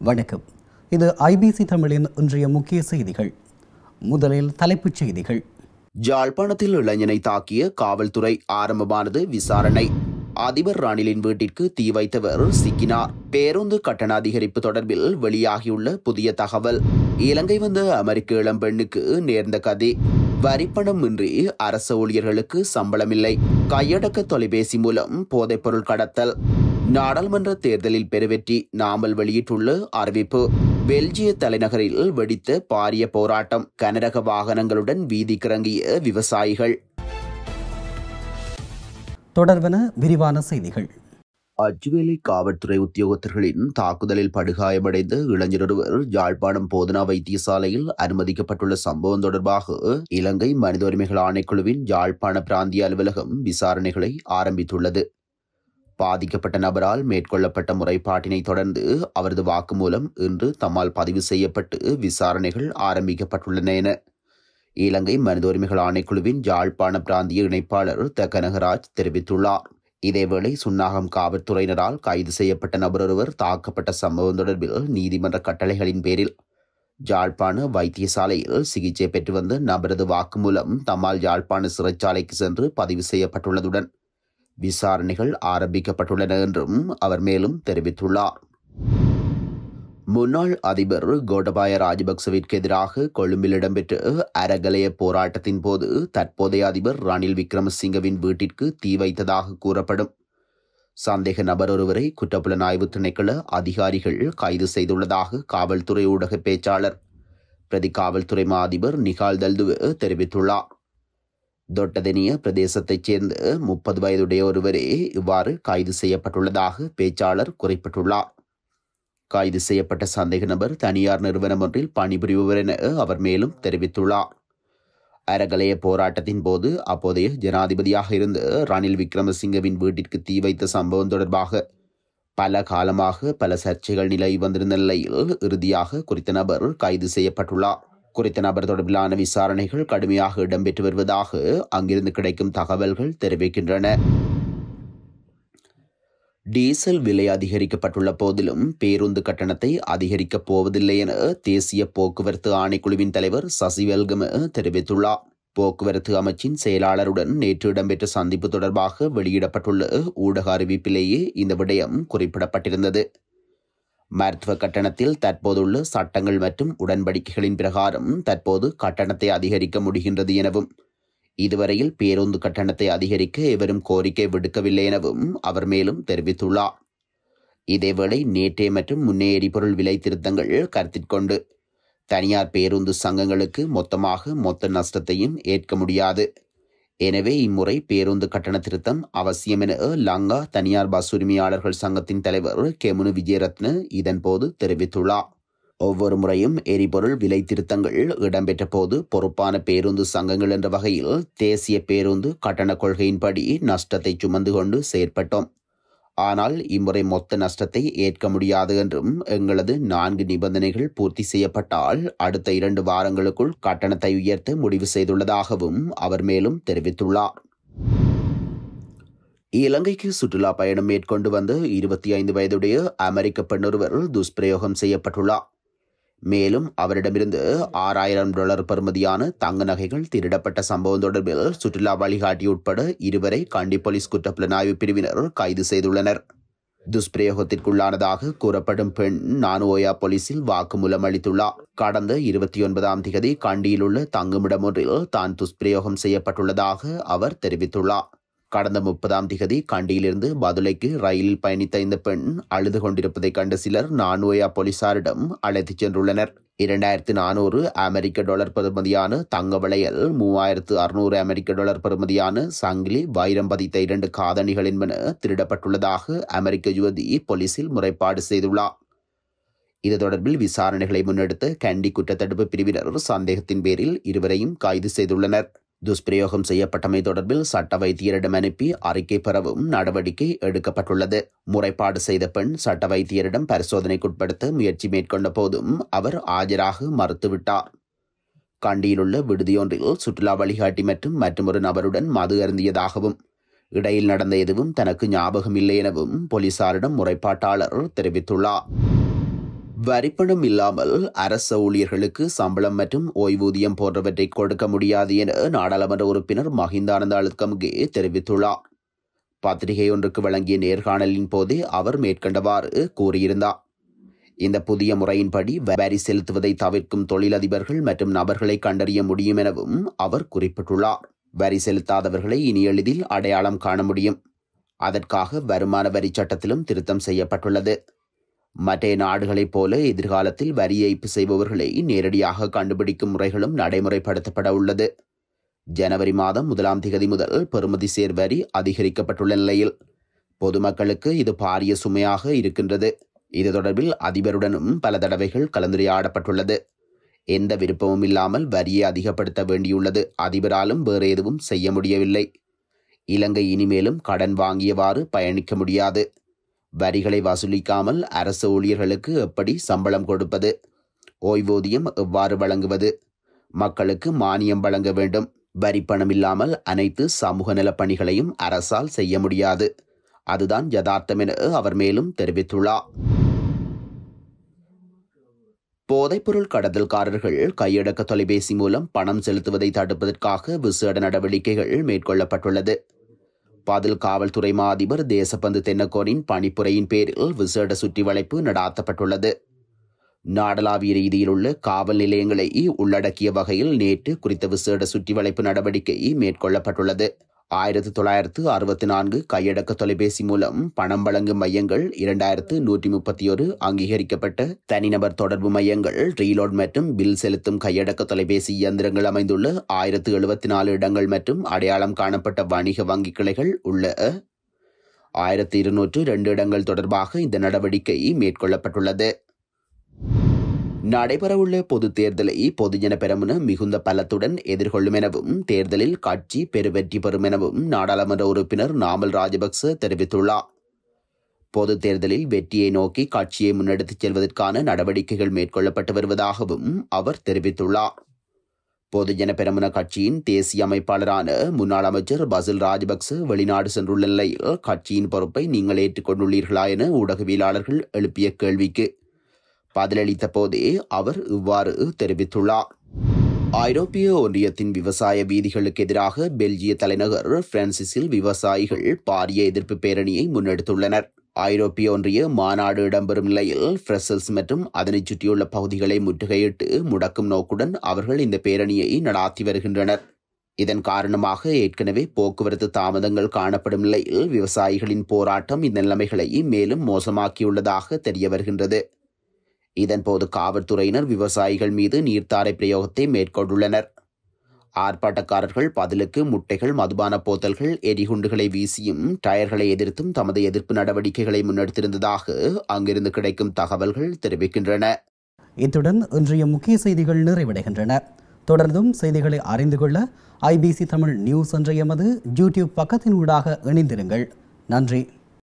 வணக்கம் இது ஐபிசி தமிழின் இன்றைய முக்கிய செய்திகள் முதலில் தலைப்புச் செய்திகள் யாழ்ப்பாணத்தில் இளைஞனை தாக்கிய காவல்துறை ஆரம்பமானது விசாரணை அதிபர் ரணிலின் வீட்டிற்கு தீ வைத்தவர் சிக்கினார் பேருந்து கட்டண அதிகரிப்பு தொடர்பில் வெளியாகியுள்ள புதிய தகவல் இலங்கை வந்த அமெரிக்க இளம்பெண்ணுக்கு நேர்ந்த கதை வரிப்பணம் இன்றி அரச ஊழியர்களுக்கு சம்பளமில்லை கையடக்க தொலைபேசி மூலம் போதைப்பொருள் கடத்தல் நாடாளுமன்ற தேர்தலில் பெருவெற்றி நாமல் வெளியிட்டுள்ள அறிவிப்பு பெல்ஜிய தலைநகரில் வெடித்த பாரிய போராட்டம் கனரக வாகனங்களுடன் வீதிக்கிறங்கிய விவசாயிகள் தொடர்வன விரிவான செய்திகள் அச்சுவேலி காவல்துறை உத்தியோகத்தர்களின் தாக்குதலில் படுகாயமடைந்த இளைஞர் ஒருவர் யாழ்ப்பாணம் போதனா வைத்தியசாலையில் அனுமதிக்கப்பட்டுள்ள சம்பவம் தொடர்பாக இலங்கை மனித உரிமைகள் ஆணைக்குழுவின் யாழ்ப்பாண பிராந்திய அலுவலகம் விசாரணைகளை ஆரம்பித்துள்ளது பாதிக்கப்பட்ட நபரால் மேற்கொள்ளப்பட்ட முறைப்பாட்டினை தொடர்ந்து அவரது வாக்குமூலம் இன்று தம்மால் பதிவு செய்யப்பட்டு விசாரணைகள் ஆரம்பிக்கப்பட்டுள்ளன என இலங்கை மனித உரிமைகள் ஆணைக்குழுவின் யாழ்ப்பாண பிராந்திய இணைப்பாளர் த கனகராஜ் தெரிவித்துள்ளார் இதேவேளை சுன்னாகம் காவல்துறையினரால் கைது செய்யப்பட்ட நபரொருவர் தாக்கப்பட்ட சம்பவம் தொடர்பில் நீதிமன்ற கட்டளைகளின் பேரில் யாழ்ப்பாண வைத்தியசாலையில் சிகிச்சை பெற்று வந்த நபரது வாக்குமூலம் தம்மால் யாழ்ப்பாண சிறைச்சாலைக்கு சென்று பதிவு செய்யப்பட்டுள்ளதுடன் விசாரணைகள் ஆரம்பிக்கப்பட்டுள்ளன என்றும் அவர் மேலும் தெரிவித்துள்ளார் முன்னாள் அதிபர் கோடபாய ராஜபக்சவிற்கு எதிராக கொழும்பில் இடம்பெற்ற அறகலைய போராட்டத்தின் போது தற்போதைய அதிபர் ரணில் விக்ரமசிங்கவின் வீட்டிற்கு தீ வைத்ததாக கூறப்படும் சந்தேக நபர் ஒருவரை குற்றப்புலனாய்வு திணைக்கள அதிகாரிகள் கைது செய்துள்ளதாக காவல்துறை ஊடக பேச்சாளர் பிரதி காவல்துறை மா அதிபர் நிகால் தல்துவ தெரிவித்துள்ளார் தொட்டதெனிய பிரதேசத்தைச் சேர்ந்த முப்பது வயதுடைய ஒருவரே இவ்வாறு கைது செய்யப்பட்டுள்ளதாக பேச்சாளர் குறிப்பிட்டுள்ளார் கைது செய்யப்பட்ட சந்தேக நபர் தனியார் நிறுவனம் ஒன்றில் பணிபுரிபவர் என அவர் மேலும் தெரிவித்துள்ளார் அறகலைய போராட்டத்தின் போது அப்போதைய ஜனாதிபதியாக இருந்த ரணில் விக்ரமசிங்கவின் வீட்டிற்கு தீ வைத்த சம்பவம் தொடர்பாக பல காலமாக பல சர்ச்சைகள் நிலவி வந்திருந்த நிலையில் இறுதியாக குறித்த நபர் கைது செய்யப்பட்டுள்ளார் குறித்த நபர் தொடர்பிலான விசாரணைகள் கடுமையாக இடம்பெற்று வருவதாக அங்கிருந்து கிடைக்கும் தகவல்கள் தெரிவிக்கின்றன டீசல் விலை அதிகரிக்கப்பட்டுள்ள போதிலும் பேருந்து கட்டணத்தை அதிகரிக்கப் போவதில்லை என தேசிய போக்குவரத்து ஆணைக்குழுவின் தலைவர் சசிவெல்கம தெரிவித்துள்ளார் போக்குவரத்து அமைச்சின் செயலாளருடன் நேற்று இடம்பெற்ற சந்திப்பு தொடர்பாக வெளியிடப்பட்டுள்ள ஊடக அறிவிப்பிலேயே இந்த விடயம் குறிப்பிடப்பட்டிருந்தது மருத்துவ கட்டணத்தில் தற்போதுள்ள சட்டங்கள் மற்றும் உடன்படிக்கைகளின் பிரகாரம் தற்போது கட்டணத்தை அதிகரிக்க முடிகின்றது எனவும் இதுவரையில் பேருந்து கட்டணத்தை அதிகரிக்க எவரும் கோரிக்கை விடுக்கவில்லை எனவும் அவர் மேலும் தெரிவித்துள்ளார் இதேவேளை நேற்றைய மற்றும் முன்னே எரிபொருள் விலை திருத்தங்கள் கருத்திற்கொண்டு தனியார் பேருந்து சங்கங்களுக்கு மொத்தமாக மொத்த நஷ்டத்தையும் ஏற்க முடியாது எனவே இம்முறை பேருந்து கட்டண திருத்தம் அவசியம் என லங்கா தனியார் பஸ் உரிமையாளர்கள் சங்கத்தின் தலைவர் கெமுனு விஜயரத்ன இதன்போது தெரிவித்துள்ளார் ஒவ்வொரு முறையும் எரிபொருள் விலை திருத்தங்கள் இடம்பெற்ற போது பொறுப்பான பேருந்து சங்கங்கள் என்ற வகையில் தேசிய பேருந்து கட்டண கொள்கையின்படி நஷ்டத்தை சுமந்து கொண்டு செயற்பட்டோம் ஆனால் இம்முறை மொத்த நஷ்டத்தை ஏற்க முடியாது என்றும் எங்களது நான்கு நிபந்தனைகள் பூர்த்தி செய்யப்பட்டால் அடுத்த இரண்டு வாரங்களுக்குள் கட்டணத்தை உயர்த்த முடிவு செய்துள்ளதாகவும் அவர் மேலும் தெரிவித்துள்ளார் இலங்கைக்கு சுற்றுலா பயணம் மேற்கொண்டு வந்த இருபத்தி ஐந்து வயதுடைய அமெரிக்க பெண்ணொருவர் துஷ்பிரயோகம் செய்யப்பட்டுள்ளார் மேலும் அவரிடமிருந்து ஆறாயிரம் டாலர் பெறுமதியான தங்க நகைகள் திருடப்பட்ட சம்பவம் தொடர்பில் சுற்றுலா வழிகாட்டி உட்பட இருவரை கண்டி போலீஸ் குற்றப்புலனாய்வு பிரிவினர் கைது செய்துள்ளனர் துஷ்பிரயோகத்திற்குள்ளானதாக கூறப்படும் பெண் நானுஓயா போலீசில் வாக்குமூலம் அளித்துள்ளார் கடந்த இருபத்தி ஒன்பதாம் திகதி கண்டியில் உள்ள தங்குமிடம் ஒன்றில் தான் துஷ்பிரயோகம் செய்யப்பட்டுள்ளதாக அவர் தெரிவித்துள்ளார் கடந்த முப்பதாம் திகதி கண்டியிலிருந்து பதுளைக்கு ரயிலில் பயணித்த இந்த பெண் அழுது கொண்டிருப்பதை கண்ட சிலர் நானோயா போலீசாரிடம் அழைத்துச் சென்றுள்ளனர் இரண்டாயிரத்து நானூறு அமெரிக்க டாலர் பெறுமதியான தங்க வளையல் மூவாயிரத்து அறுநூறு அமெரிக்க டாலர் பெறுமதியான சங்கிலி வைரம் பதித்த இரண்டு காதணிகள் என்பன திருடப்பட்டுள்ளதாக அமெரிக்க யுவதி போலீசில் முறைப்பாடு செய்துள்ளார் இது தொடர்பில் விசாரணைகளை முன்னெடுத்த கண்டி குற்றத்தடுப்பு பிரிவினர் சந்தேகத்தின் பேரில் இருவரையும் கைது செய்துள்ளனர் துஷ்பிரயோகம் செய்யப்பட்டமை தொடர்பில் சட்ட வைத்தியரிடம் அனுப்பி அறிக்கை பெறவும் நடவடிக்கை எடுக்கப்பட்டுள்ளது முறைப்பாடு செய்த பெண் சட்ட வைத்தியரிடம் பரிசோதனைக்குட்படுத்த முயற்சி மேற்கொண்ட போதும் அவர் ஆஜராக மறுத்துவிட்டார் கண்டியிலுள்ள விடுதியொன்றில் சுற்றுலா வழிகாட்டி மற்றும் மற்றொரு நபருடன் மது அருந்தியதாகவும் இடையில் நடந்த எதுவும் தனக்கு ஞாபகம் இல்லை எனவும் போலீசாரிடம் முறைப்பாட்டாளர் தெரிவித்துள்ளார் வரிப்பணம் இல்லாமல் அரச ஊழியர்களுக்கு சம்பளம் மற்றும் ஓய்வூதியம் போன்றவற்றை கொடுக்க முடியாது என நாடாளுமன்ற உறுப்பினர் மஹிந்தானந்த அழுத்கம்கே தெரிவித்துள்ளார் பத்திரிகை ஒன்றுக்கு வழங்கிய நேர்காணலின் போதே அவர் மேற்கண்டவாறு கூறியிருந்தார் இந்த புதிய முறையின்படி வரி செலுத்துவதை தவிர்க்கும் தொழிலதிபர்கள் மற்றும் நபர்களை கண்டறிய முடியும் எனவும் அவர் குறிப்பிட்டுள்ளார் வரி செலுத்தாதவர்களை இனி எளிதில் அடையாளம் காண முடியும் அதற்காக வருமான வரி சட்டத்திலும் திருத்தம் செய்யப்பட்டுள்ளது மற்ற நாடுகளைப் போல எதிர்காலத்தில் வரி ஏய்ப்பு செய்பவர்களை நேரடியாக கண்டுபிடிக்கும் முறைகளும் நடைமுறைப்படுத்தப்பட உள்ளது ஜனவரி மாதம் முதலாம் திகதி முதல் பெறுமதி சேர் வரி அதிகரிக்கப்பட்டுள்ள நிலையில் பொதுமக்களுக்கு இது பாரிய சுமையாக இருக்கின்றது இது தொடர்பில் அதிபருடனும் பல தடவைகள் கலந்துரையாடப்பட்டுள்ளது எந்த விருப்பமும் இல்லாமல் வரியை அதிகப்படுத்த வேண்டியுள்ளது அதிபராலும் வேறு எதுவும் செய்ய முடியவில்லை இலங்கை இனிமேலும் கடன் வாங்கியவாறு பயணிக்க முடியாது வரிகளை வசூலிக்காமல் அரசு ஊழியர்களுக்கு எப்படி சம்பளம் கொடுப்பது ஓய்வூதியம் எவ்வாறு வழங்குவது மக்களுக்கு மானியம் வழங்க வேண்டும் வரி பணம் இல்லாமல் அனைத்து சமூக நலப் பணிகளையும் அரசால் செய்ய முடியாது அதுதான் யதார்த்தம் என அவர் மேலும் தெரிவித்துள்ளார் போதைப்பொருள் கடத்தல்காரர்கள் கையடக்க தொலைபேசி மூலம் பணம் செலுத்துவதை தடுப்பதற்காக விசேட நடவடிக்கைகள் மேற்கொள்ளப்பட்டுள்ளது பதில் காவல்துறை மா அதிபர் தேசப்பந்து தென்னக்கோனின் பணிப்புரையின் பேரில் விசேட சுற்றி வளைப்பு நடாத்தப்பட்டுள்ளது நாடளாவிய ரீதியில் உள்ள காவல் நிலையங்களை உள்ளடக்கிய வகையில் நேற்று குறித்த விசேட சுற்றி வளைப்பு நடவடிக்கை மேற்கொள்ளப்பட்டுள்ளது ஆயிரத்து தொள்ளாயிரத்து அறுபத்தி நான்கு கையடக்க தொலைபேசி மூலம் பணம் வழங்கும் மையங்கள் இரண்டாயிரத்து நூற்றி முப்பத்தி ஒரு அங்கீகரிக்கப்பட்ட தனிநபர் தொடர்பு மையங்கள் ரீலோட் மற்றும் பில் செலுத்தும் கையடக்க தொலைபேசி இயந்திரங்கள் அமைந்துள்ள ஆயிரத்து எழுபத்தி நாலு இடங்கள் மற்றும் அடையாளம் காணப்பட்ட வணிக வங்கி கிளைகள் உள்ள ஆயிரத்தி இருநூற்று ரெண்டு இடங்கள் தொடர்பாக இந்த நடவடிக்கை மேற்கொள்ளப்பட்டுள்ளது நடைபெறவுள்ள பொது தேர்தலை பொதுஜன பெரமுன மிகுந்த பலத்துடன் எதிர்கொள்ளும் எனவும் தேர்தலில் கட்சி பெருவெற்றி பெறும் எனவும் நாடாளுமன்ற உறுப்பினர் நாமல் ராஜபக்ச தெரிவித்துள்ளார் பொது தேர்தலில் வெற்றியை நோக்கி கட்சியை முன்னெடுத்துச் செல்வதற்கான நடவடிக்கைகள் மேற்கொள்ளப்பட்டு வருவதாகவும் அவர் தெரிவித்துள்ளார் பொதுஜன பெரமுன கட்சியின் தேசிய அமைப்பாளரான முன்னாள் அமைச்சர் பசில் ராஜபக்ச வெளிநாடு சென்றுள்ள நிலையில் கட்சியின் பொறுப்பை நீங்கள் ஏற்றுக்கொண்டுள்ளீர்களா என ஊடகவியலாளர்கள் எழுப்பிய கேள்விக்கு பதிலளித்த போதே அவர் இவ்வாறு தெரிவித்துள்ளார் ஐரோப்பிய ஒன்றியத்தின் விவசாய வீதிகளுக்கு எதிராக பெல்ஜிய தலைநகர் பிரான்சிஸில் விவசாயிகள் பாரிய எதிர்ப்பு பேரணியை முன்னெடுத்துள்ளனர் ஐரோப்பிய ஒன்றிய மாநாடு இடம்பெறும் நிலையில் பிரசல்ஸ் மற்றும் அதனைச் சுற்றியுள்ள பகுதிகளை முற்றுகையிட்டு முடக்கும் நோக்குடன் அவர்கள் இந்த பேரணியை நடாத்தி வருகின்றனர் இதன் காரணமாக ஏற்கனவே போக்குவரத்து தாமதங்கள் காணப்படும் நிலையில் விவசாயிகளின் போராட்டம் இந்த நிலைமைகளை மேலும் மோசமாக்கியுள்ளதாக தெரிய வருகின்றது இதன்போது காவல்துறையினர் விவசாயிகள் மீது நீர்த்தாரை பிரயோகத்தை மேற்கொண்டுள்ளனர் ஆர்ப்பாட்டக்காரர்கள் பதிலுக்கு முட்டைகள் மதுபான போத்தல்கள் எரிகுண்டுகளை வீசியும் டயர்களை எதிர்த்தும் தமது எதிர்ப்பு நடவடிக்கைகளை முன்னெடுத்திருந்ததாக அங்கிருந்து கிடைக்கும் தகவல்கள் தெரிவிக்கின்றன இத்துடன் இன்றைய முக்கிய செய்திகள் நிறைவடைகின்றன தொடர்ந்தும் செய்திகளை அறிந்து கொள்ள ஐபிசி தமிழ் நியூஸ் என்ற எமது யூடியூப் பக்கத்தின் ஊடாக இணைந்திருங்கள் நன்றி